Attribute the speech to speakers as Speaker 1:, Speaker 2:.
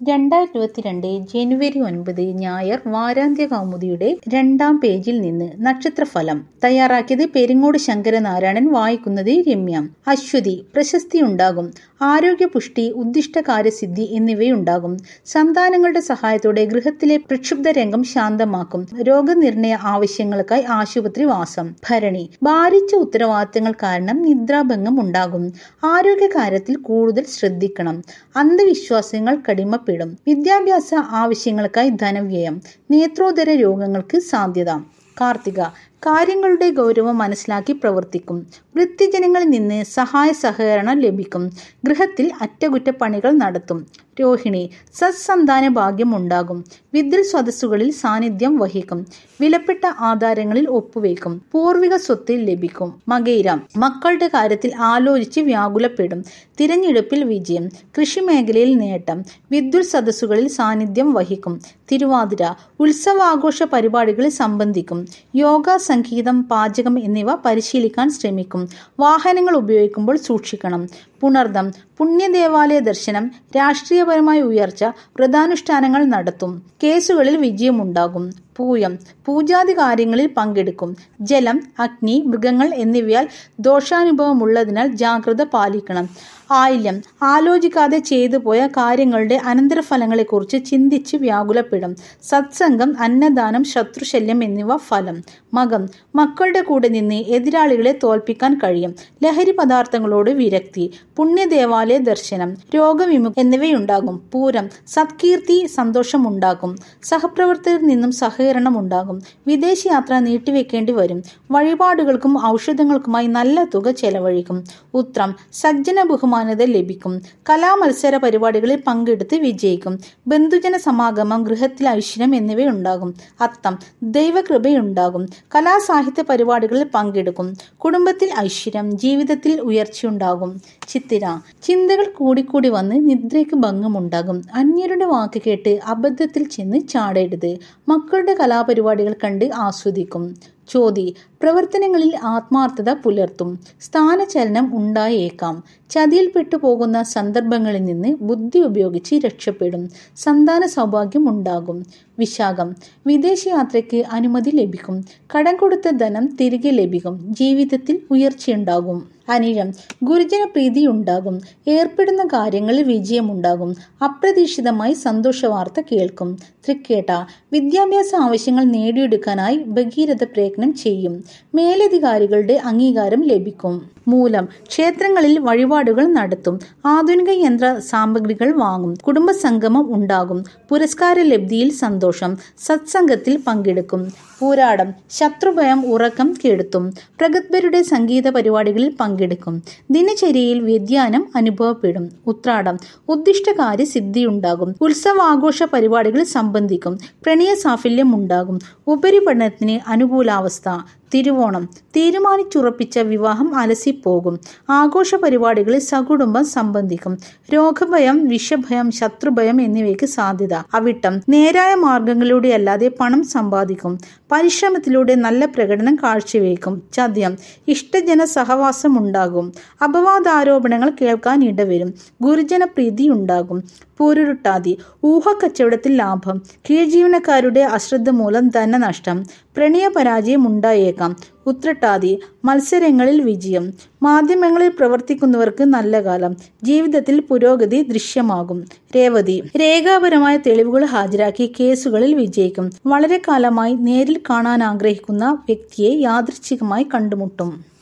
Speaker 1: രണ്ടായിരത്തി ഇരുപത്തിരണ്ട് ജനുവരി ഒൻപത് ഞായർ വാരാന്ത്യ കൗമുദിയുടെ രണ്ടാം പേജിൽ നിന്ന് നക്ഷത്രഫലം തയ്യാറാക്കിയത് പെരിങ്ങോട് ശങ്കരനാരായണൻ വായിക്കുന്നത് രമ്യ അശ്വതി പ്രശസ്തിയുണ്ടാകും ആരോഗ്യപുഷ്ടി ഉദ്ദിഷ്ട കാര്യസിദ്ധി എന്നിവയുണ്ടാകും സന്താനങ്ങളുടെ സഹായത്തോടെ ഗൃഹത്തിലെ പ്രക്ഷുബ്ധ രംഗം ശാന്തമാക്കും രോഗനിർണയ ആവശ്യങ്ങൾക്കായി ആശുപത്രി വാസം ഭരണി ഭാരിച്ച ഉത്തരവാദിത്തങ്ങൾ കാരണം നിദ്രാഭംഗം ഉണ്ടാകും ആരോഗ്യകാര്യത്തിൽ കൂടുതൽ ശ്രദ്ധിക്കണം അന്ധവിശ്വാസങ്ങൾ കടിമപ്പെടും വിദ്യാഭ്യാസ ആവശ്യങ്ങൾക്കായി ധനവ്യയം നേത്രോദര രോഗങ്ങൾക്ക് സാധ്യത കാർത്തിക കാര്യങ്ങളുടെ ഗൗരവം മനസ്സിലാക്കി പ്രവർത്തിക്കും വൃത്തിജനങ്ങളിൽ നിന്ന് സഹായ സഹകരണം ലഭിക്കും ഗൃഹത്തിൽ അറ്റകുറ്റപ്പണികൾ നടത്തും രോഹിണി സത്സന്താന ഭാഗ്യം ഉണ്ടാകും വിദ്യൽ സദസ്സുകളിൽ സാന്നിധ്യം വഹിക്കും വിലപ്പെട്ട ആധാരങ്ങളിൽ ഒപ്പുവെക്കും പൂർവിക സ്വത്തിൽ ലഭിക്കും മകയിര മക്കളുടെ കാര്യത്തിൽ ആലോചിച്ച് വ്യാകുലപ്പെടും തിരഞ്ഞെടുപ്പിൽ വിജയം കൃഷിമേഖലയിൽ നേട്ടം വിദ്യുൽ സദസ്സുകളിൽ സാന്നിധ്യം വഹിക്കും തിരുവാതിര ഉത്സവാഘോഷ പരിപാടികളിൽ സംബന്ധിക്കും യോഗ സംഗീതം പാചകം എന്നിവ പരിശീലിക്കാൻ ശ്രമിക്കും വാഹനങ്ങൾ ഉപയോഗിക്കുമ്പോൾ സൂക്ഷിക്കണം പുണർദം പുണ്യദേവാലയ ദർശനം രാഷ്ട്രീയപരമായ ഉയർച്ച വ്രതാനുഷ്ഠാനങ്ങൾ നടത്തും കേസുകളിൽ വിജയമുണ്ടാകും പൂയം പൂജാതി കാര്യങ്ങളിൽ പങ്കെടുക്കും ജലം അഗ്നി മൃഗങ്ങൾ എന്നിവയാൽ ദോഷാനുഭവമുള്ളതിനാൽ ജാഗ്രത പാലിക്കണം ആയില്യം ആലോചിക്കാതെ ചെയ്തു പോയ കാര്യങ്ങളുടെ അനന്തരഫലങ്ങളെക്കുറിച്ച് ചിന്തിച്ച് വ്യാകുലപ്പെടും സത്സംഗം അന്നദാനം ശത്രുശല്യം എന്നിവ ഫലം മകം മക്കളുടെ കൂടെ നിന്ന് എതിരാളികളെ തോൽപ്പിക്കാൻ കഴിയും ലഹരി പദാർത്ഥങ്ങളോട് വിരക്തി പുണ്യദേവാലയ ദർശനം രോഗവിമുഖ എന്നിവയുണ്ടാകും പൂരം സത്കീർത്തി സന്തോഷമുണ്ടാക്കും സഹപ്രവർത്തകരിൽ നിന്നും സഹകരണം ഉണ്ടാകും വിദേശയാത്ര നീട്ടിവെക്കേണ്ടി വരും വഴിപാടുകൾക്കും ഔഷധങ്ങൾക്കുമായി നല്ല തുക ചെലവഴിക്കും ഉത്രം സജ്ജന ബഹുമാനത ലഭിക്കും കലാമത്സര പരിപാടികളിൽ പങ്കെടുത്ത് വിജയിക്കും ബന്ധുജന സമാഗമം ഗൃഹത്തിൽ ഐശ്വര്യം എന്നിവയുണ്ടാകും അത്തം ദൈവകൃപയുണ്ടാകും കലാസാഹിത്യ പരിപാടികളിൽ പങ്കെടുക്കും കുടുംബത്തിൽ ഐശ്വര്യം ജീവിതത്തിൽ ഉയർച്ചയുണ്ടാകും ചിത്തിര ചിന്തകൾ കൂടിക്കൂടി വന്ന് നിദ്രയ്ക്ക് ഭംഗമുണ്ടാകും അന്യരുടെ വാക്ക് കേട്ട് അബദ്ധത്തിൽ ചെന്ന് ചാടരുത് മക്കളുടെ കലാപരിപാടികൾ കണ്ട് ആസ്വദിക്കും ചോതി പ്രവർത്തനങ്ങളിൽ ആത്മാർത്ഥത പുലർത്തും സ്ഥാനചലനം ഉണ്ടായേക്കാം ചതിയിൽപ്പെട്ടു പോകുന്ന സന്ദർഭങ്ങളിൽ നിന്ന് ബുദ്ധി ഉപയോഗിച്ച് രക്ഷപ്പെടും സന്താന സൗഭാഗ്യം ഉണ്ടാകും വിശാഖം വിദേശയാത്രയ്ക്ക് അനുമതി ലഭിക്കും കടം കൊടുത്ത ധനം തിരികെ ലഭിക്കും ജീവിതത്തിൽ ഉയർച്ചയുണ്ടാകും അനിഴം ഗുരുജന പ്രീതി ഉണ്ടാകും ഏർപ്പെടുന്ന കാര്യങ്ങളിൽ വിജയമുണ്ടാകും അപ്രതീക്ഷിതമായി സന്തോഷ വാർത്ത കേൾക്കും തൃക്കേട്ട വിദ്യാഭ്യാസ ആവശ്യങ്ങൾ നേടിയെടുക്കാനായി ഭഗീരഥ പ്രയത്നം ചെയ്യും മേലധികാരികളുടെ അംഗീകാരം ലഭിക്കും മൂലം ക്ഷേത്രങ്ങളിൽ വഴിപാടുകൾ നടത്തും ആധുനിക യന്ത്ര സാമഗ്രികൾ വാങ്ങും കുടുംബസംഗമം ഉണ്ടാകും പുരസ്കാര ലബ്ധിയിൽ സന്തോഷം സത്സംഗത്തിൽ പങ്കെടുക്കും പൂരാടം ശത്രുഭയം ഉറക്കം കെടുത്തും പ്രഗത്ഭരുടെ സംഗീത പരിപാടികളിൽ പങ്കെടുക്കും ദിനചര്യയിൽ വ്യതിയാനം അനുഭവപ്പെടും ഉത്രാടം ഉദ്ദിഷ്ടകാര്യ സിദ്ധിയുണ്ടാകും ഉത്സവാഘോഷ പരിപാടികളിൽ സംബന്ധിക്കും പ്രണയ സാഫല്യം ഉണ്ടാകും ഉപരിപഠനത്തിന് അനുകൂലാവസ്ഥ തിരുവോണം തീരുമാനിച്ചുറപ്പിച്ച വിവാഹം അലസിപ്പോകും ആഘോഷ പരിപാടികളിൽ സകുടുംബം സംബന്ധിക്കും രോഗഭയം വിഷഭയം ശത്രുഭയം എന്നിവയ്ക്ക് സാധ്യത അവിട്ടം നേരായ മാർഗങ്ങളിലൂടെ അല്ലാതെ പണം സമ്പാദിക്കും പരിശ്രമത്തിലൂടെ നല്ല പ്രകടനം കാഴ്ചവെക്കും ചതയം ഇഷ്ടജന സഹവാസം ഉണ്ടാകും അപവാദാരോപണങ്ങൾ കേൾക്കാൻ ഇടവരും ഗുരുജന പ്രീതി ഉണ്ടാകും പൂരുരുട്ടാതി ഊഹക്കച്ചവടത്തിൽ ലാഭം കീഴ്ജീവനക്കാരുടെ അശ്രദ്ധ മൂലം ധനനഷ്ടം പ്രണയപരാജയം ഉണ്ടായേക്കാം ഉത്രട്ടാതി മത്സരങ്ങളിൽ വിജയം മാധ്യമങ്ങളിൽ പ്രവർത്തിക്കുന്നവർക്ക് നല്ല കാലം ജീവിതത്തിൽ പുരോഗതി ദൃശ്യമാകും രേവതി രേഖാപരമായ തെളിവുകൾ ഹാജരാക്കി കേസുകളിൽ വിജയിക്കും വളരെ കാലമായി നേരിൽ കാണാൻ ആഗ്രഹിക്കുന്ന വ്യക്തിയെ യാദൃച്ഛികമായി കണ്ടുമുട്ടും